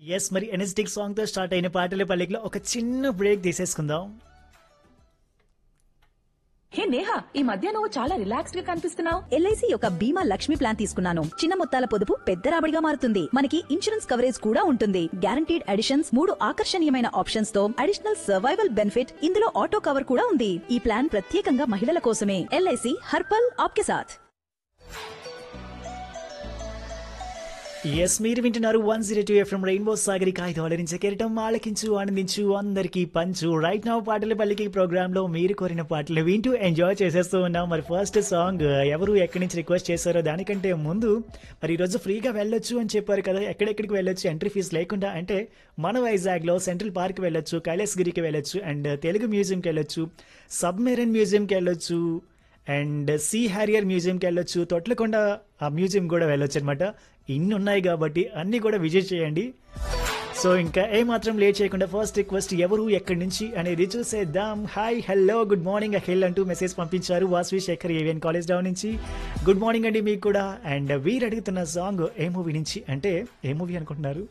yes మరి energetic song తో start అయిన పాటల పల్లికలో ఒక చిన్న బ్రేక్ తీసేసుకుందాం హే నేహా ఈ మధ్య నువ్వు చాలా రిలాక్స్డ్ గా కనిపిస్తున్నావు ఎల్ఐసి యొక్క బీమా లక్ష్మి ప్లాన్ తీసుకున్నాను చిన్న మొత్తాల పొదుపు పెద్ద రాబడిగా మారుతుంది మనకి ఇన్సూరెన్స్ కవరేజ్ కూడా ఉంటుంది గ్యారంటీడ్ అడిషన్స్ మూడు ఆకర్షణీయమైన ఆప్షన్స్ తో అడిషనల్ సర్వైవల్ బెనిఫిట్ ఇందులో ఆటో కవర్ కూడా ఉంది ఈ ప్లాన్ ప్రత్యేకంగా మహిళల కోసమే ఎల్ఐసి హర్పల్ ఆప్కే సాథ్ ఎస్ మీరు వింటున్నారు one zero two FM rainbow Sagarika ఐదు అలరించే కెరటం ఆలకించు ఆనందించు అందరికీ పంచు రైట్ నౌ పాటల పల్లికి ప్రోగ్రామ్ లో మీరు కోరిన పాటలు వింటూ ఎంజాయ్ చేసేస్తూ ఉన్నాం మరి ఫస్ట్ సాంగ్ ఎవరు ఎక్కడి నుంచి రిక్వెస్ట్ చేశారో దానికంటే ముందు మరి ఈరోజు ఫ్రీగా వెళ్ళొచ్చు అని చెప్పారు కదా ఎక్కడెక్కడికి వెళ్ళొచ్చు ఎంట్రీ ఫీజు లేకుండా అంటే మన వైజాగ్లో సెంట్రల్ పార్క్ వెళ్ళొచ్చు కైలాసగిరికి వెళ్ళొచ్చు అండ్ తెలుగు మ్యూజియంకి వెళ్ళొచ్చు సబ్మెరైన్ మ్యూజియంకి వెళ్ళొచ్చు అండ్ సీ హ్యారియర్ మ్యూజియంకి వెళ్ళొచ్చు తొట్లకొండ ఆ మ్యూజియం కూడా వెళ్ళొచ్చు అనమాట ఇన్ని ఉన్నాయి కాబట్టి అన్ని కూడా విజిట్ చేయండి సో ఇంకా ఏమాత్రం లేట్ చేయకుండా ఫస్ట్ రిక్వెస్ట్ ఎవరు ఎక్కడి నుంచి అనేది చూసేద్దాం hi hello good morning Akhil అంటూ మెసేజ్ పంపించారు Vasavi Sekhar AVN college down నుంచి గుడ్ మార్నింగ్ అండి మీకు కూడా అండ్ వీరు అడుగుతున్న సాంగ్ ఏ మూవీ నుంచి అంటే ఏ మూవీ అనుకుంటున్నారు